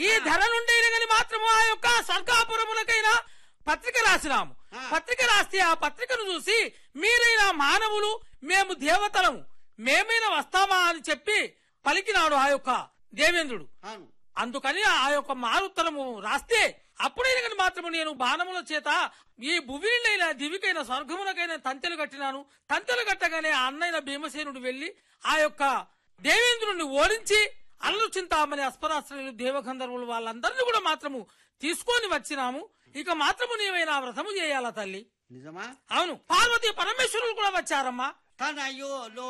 ఈ ధర నుండి కానీ మాత్రము ఆ యొక్క స్వర్గాపురములకైనా పత్రిక రాసినాము ఆ. పత్రిక రాస్తే ఆ పత్రికను చూసి మీరైనా మానవులు మేము దేవతలము మేమైనా వస్తామా అని చెప్పి పలికినాడు ఆ యొక్క దేవేంద్రుడు అవును అందుకని ఆ యొక్క మారుత్తరము రాస్తే అప్పుడైనా కానీ మాత్రము నేను బాణముల చేత ఈ భువినైనా దివికైన స్వర్గమునకైనా తంతెలు కట్టినాను తంతెలు కట్టగానే ఆ అన్నైన భీమసేనుడు వెళ్లి ఆ యొక్క దేవేంద్రుడిని ఓడించి అల్లు చింతామని అస్పరాశ్రయులు దేవగంధర్వులు వాళ్ళందరినీ కూడా మాత్రము తీసుకొని వచ్చినాము ఇక మాత్రము నీవైనా వ్రతము చేయాలా తల్లి నిజమా అవును పార్వతి పరమేశ్వరులు కూడా వచ్చారమ్మా తనయో